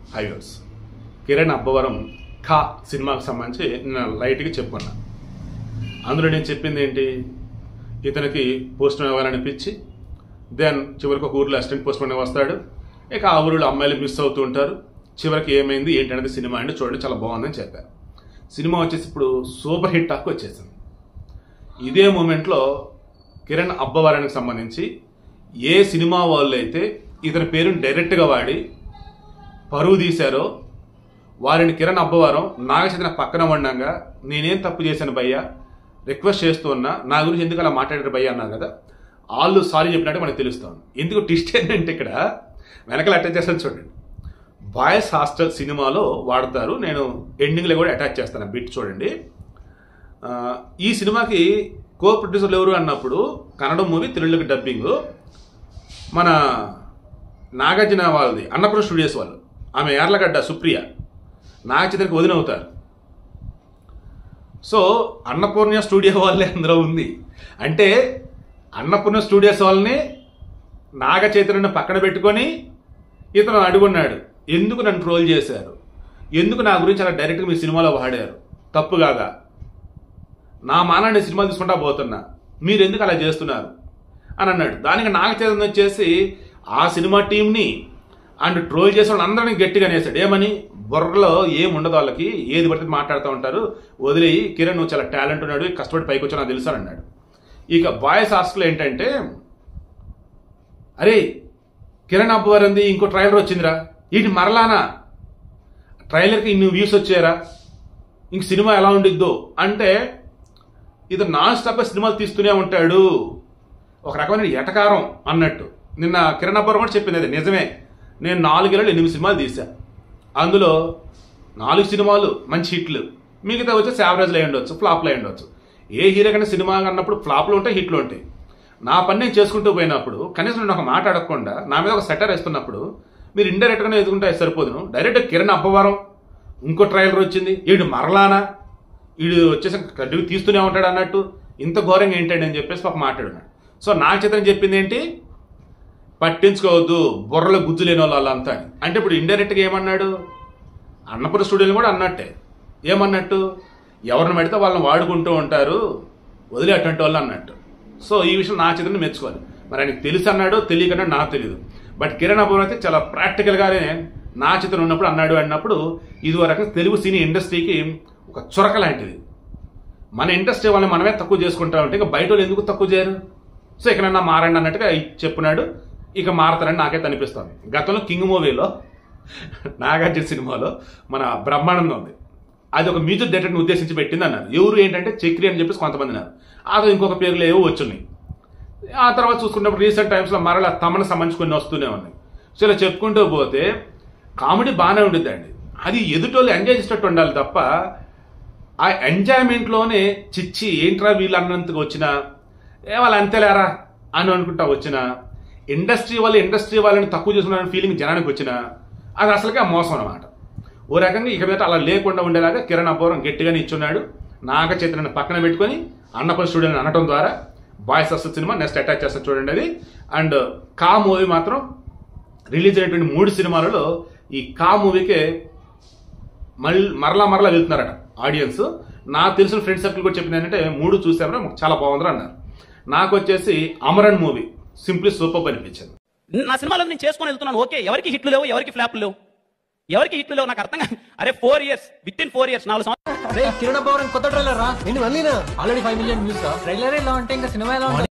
Highways Kiran Abbavaram ఖా సినిమాకి సంబంధించి నేను లైట్గా చెప్పుకున్నా అందులో నేను చెప్పింది ఏంటి ఇతనికి పోస్ట్ మ్యాన్ అవ్వాలనిపించి దెన్ చివరికి ఒక ఊర్లో అసిస్టెంట్ పోస్ట్ మ్యాన్ వస్తాడు ఇక ఆ ఊరిలో అమ్మాయిలు మిస్ అవుతూ ఉంటారు చివరికి ఏమైంది ఏంటనేది సినిమా అంటే చూడండి చాలా బాగుందని చెప్పారు సినిమా వచ్చేసి ఇప్పుడు సూపర్ హిట్ టాక్ వచ్చేసింది ఇదే మూమెంట్లో కిరణ్ అబ్బవరానికి సంబంధించి ఏ సినిమా వాళ్ళు అయితే ఇతని పేరుని డైరెక్ట్గా వాడి పరువు తీశారో వారిని కిరణ్ అబ్బవారం నాగచంద్ర పక్కన ఉండంగా నేనేం తప్పు చేశాను భయ్యా రిక్వెస్ట్ చేస్తూ ఉన్నా నా గురించి ఎందుకు అలా మాట్లాడారు భయ్యా అన్నారు కదా వాళ్ళు సారీ చెప్పినట్టు మనకు తెలుస్తాను ఎందుకు ట్విస్ట్ ఏంటంటే ఇక్కడ వెనకాల అటాచ్ చేస్తాను చూడండి బాయ్స్ హాస్టల్ సినిమాలో వాడతారు నేను ఎండింగ్లో కూడా అటాచ్ చేస్తాను ఆ బిట్ చూడండి ఆ, ఈ సినిమాకి కో ప్రొడ్యూసర్లు ఎవరు అన్నప్పుడు కన్నడ మూవీ తెలుగుకి డబ్బింగ్ మన నాగార్జున వాళ్ళది అన్నపూర్ణ స్టూడియోస్ వాళ్ళు ఆమె యార్లగడ్డ సుప్రియ నాగచంద్రకి వదిన అవుతారు సో అన్నపూర్ణ స్టూడియో వాళ్ళే అందులో ఉంది అంటే అన్నపూర్ణ స్టూడియోస్ వాళ్ళని నాగ చైతన్యను పక్కన పెట్టుకొని ఇతను అడుగున్నాడు ఎందుకు నన్ను ట్రోల్ చేశారు ఎందుకు నా గురించి అలా డైరెక్ట్గా మీ సినిమాలో వాడారు తప్పు కాదా నా మానాన్ని సినిమాలు తీసుకుంటా పోతున్నా మీరు ఎందుకు అలా చేస్తున్నారు అని అన్నాడు దానికి నాగ చైతన్య వచ్చేసి ఆ సినిమా టీంని అండ్ ట్రోల్ చేసిన వాళ్ళందరినీ గట్టిగా అనేసాడు ఏమని బుర్రలో ఏం ఉండదు వాళ్ళకి ఏది పడితే మాట్లాడుతూ ఉంటారు వదిలేయి కిరణ్ నువ్వు చాలా టాలెంట్ ఉన్నాడు కష్టపడి పైకి వచ్చా నాకు తెలుసు అని అన్నాడు ఇక బాయ్స్ హాస్టల్ ఏంటంటే అరే కిరణ్ అబ్బవరంది ఇంకో ట్రైలర్ వచ్చిందిరా వీటి మరలానా ట్రైలర్కి ఇన్ని వ్యూస్ వచ్చారా ఇంక సినిమా ఎలా ఉండిద్దో అంటే ఇది నాన్ స్టాప్ సినిమాలు తీస్తూనే ఉంటాడు ఒక రకమైన ఎటకారం అన్నట్టు నిన్న కిరణ్ అబ్బవరం కూడా చెప్పింది అది నిజమే నేను నాలుగేళ్ళు ఎనిమిది సినిమాలు తీశా అందులో నాలుగు సినిమాలు మంచి హిట్లు మిగతా వచ్చేసి యావరేజ్లో అయి ఉండొచ్చు ఫ్లాప్లో అయి ఉండొచ్చు ఏ హీరో కన్నా సినిమా అన్నప్పుడు ఫ్లాప్లు ఉంటాయి హిట్లు ఉంటాయి నా పని నేను చేసుకుంటూ పోయినప్పుడు కనీసం నేను ఒక మాట అడగకుండా నా మీద ఒక సెటర్ వేస్తున్నప్పుడు మీరు ఇండైరెక్ట్గానే ఎదుగుంటే సరిపోదును డైరెక్ట్ కిరణ్ అబ్బవరం ఇంకో ట్రైలర్ వచ్చింది వీడు మరలానా వీడు వచ్చేసి కంటిన్యూ తీస్తూనే ఉంటాడు అన్నట్టు ఇంత ఘోరంగా ఏంటండి అని చెప్పేసి ఒక మాట్లాడున్నాడు సో నాకు చేతని చెప్పింది ఏంటి పట్టించుకోవద్దు బుర్రలో గుజ్జు లేని వాళ్ళు వాళ్ళంతా అని. అంటే ఇప్పుడు ఇండైరెక్ట్గా ఏమన్నాడు అన్నపూర్ణ స్టూడియోలు కూడా అన్నట్టే ఏమన్నట్టు ఎవరిని పెడితే వాళ్ళని వాడుకుంటూ ఉంటారు వదిలే అటువంటి వాళ్ళు అన్నట్టు సో ఈ విషయం నా చేతని మెచ్చుకోవాలి మరి ఆయనకు తెలుసు అన్నాడు తెలియకన్నా నాకు తెలియదు బట్ కిరణ్ అపూర్ అయితే చాలా ప్రాక్టికల్గానే నా చేతను ఉన్నప్పుడు అన్నాడు అన్నప్పుడు ఇది ఒక రకంగా తెలుగు సినీ ఇండస్ట్రీకి ఒక చురక లాంటిది మన ఇండస్ట్రీ వాళ్ళని మనమే తక్కువ చేసుకుంటా ఉంటే ఇక బయట వాళ్ళు ఎందుకు తక్కువ చేయరు సో ఇకనన్నా మారండి అన్నట్టుగా చెప్పున్నాడు ఇక మారతారని నాకైతే అనిపిస్తుంది గతంలో కింగ్ మూవీలో నాగార్జున సినిమాలో మన బ్రహ్మానందం ఉంది అది ఒక మ్యూజిక్ డైరెక్టర్ని ఉద్దేశించి పెట్టింది అన్నారు ఎవరు ఏంటంటే చక్రి అని చెప్పేసి కొంతమంది అన్నారు అది ఇంకొక పేర్లు ఏవో వచ్చున్నాయి ఆ తర్వాత చూసుకున్నప్పుడు రీసెంట్ టైమ్స్లో మరలా తమను సంబంధించి కొన్ని వస్తూనే ఉన్నాయి సో ఇలా చెప్పుకుంటూ పోతే కామెడీ బాగానే ఉండిద్దండి అది ఎదుటోళ్ళు ఎంజాయ్ చేసేటట్టు ఉండాలి తప్ప ఆ ఎంజాయ్మెంట్లోనే చిచ్చి ఏంట్రా వీళ్ళు అన్నంతగా వచ్చినా ఏ వాళ్ళు అంతేలేరా అని అనుకుంటా వచ్చిన ఇండస్ట్రీ వాళ్ళు ఇండస్ట్రీ వాళ్ళని తక్కువ చేసుకున్న ఫీలింగ్ జనానికి వచ్చిన అది అసలుగా మోసం అనమాట ఓ రకంగా ఇక మీద అలా లేకుండా ఉండేలాగా కిరణ్ అపూర్వం గట్టిగానే ఇచ్చున్నాడు నాగ చైతన్యని పక్కన పెట్టుకొని అన్నపల్లి స్టూడియోని అనటం ద్వారా బాయ్స్ అసలు సినిమా నెక్స్ట్ అటాచ్ చేస్తారు చూడండి అది అండ్ కా మూవీ మాత్రం రిలీజ్ అయినటువంటి మూడు సినిమాలలో ఈ కా మూవీకే మళ్ళీ మరలా మరలా వెళ్తున్నారట ఆడియన్స్ నాకు తెలిసిన ఫ్రెండ్ సర్కిల్ కూడా చెప్పింది ఏంటంటే మూడు చూసామరా మాకు చాలా బాగుందిరా అన్నారు నాకు వచ్చేసి అమరన్ మూవీ సింప్లీ సూపర్ అనిపించింది నా సినిమాలో నేను చేసుకొని వెళ్తున్నాను ఓకే ఎవరికి హిట్లు లేవు ఎవరికి ఫ్లాప్లు లేవు ఎవరికి హిట్లు లేవు నాకు అర్థం కాదు అరే four years with in four years నాలుగు సంవత్సరాలు రే కిరణ్ పవర్ కొత్త ట్రైలర్ రా ఏంటి మళ్ళీనా ఆల్రెడీ ఫైవ్ మిలియన్ వ్యూస్ రా ట్రైలర్ ఎలా ఉంటే ఇంకా సినిమా ఎలా ఉంటుంది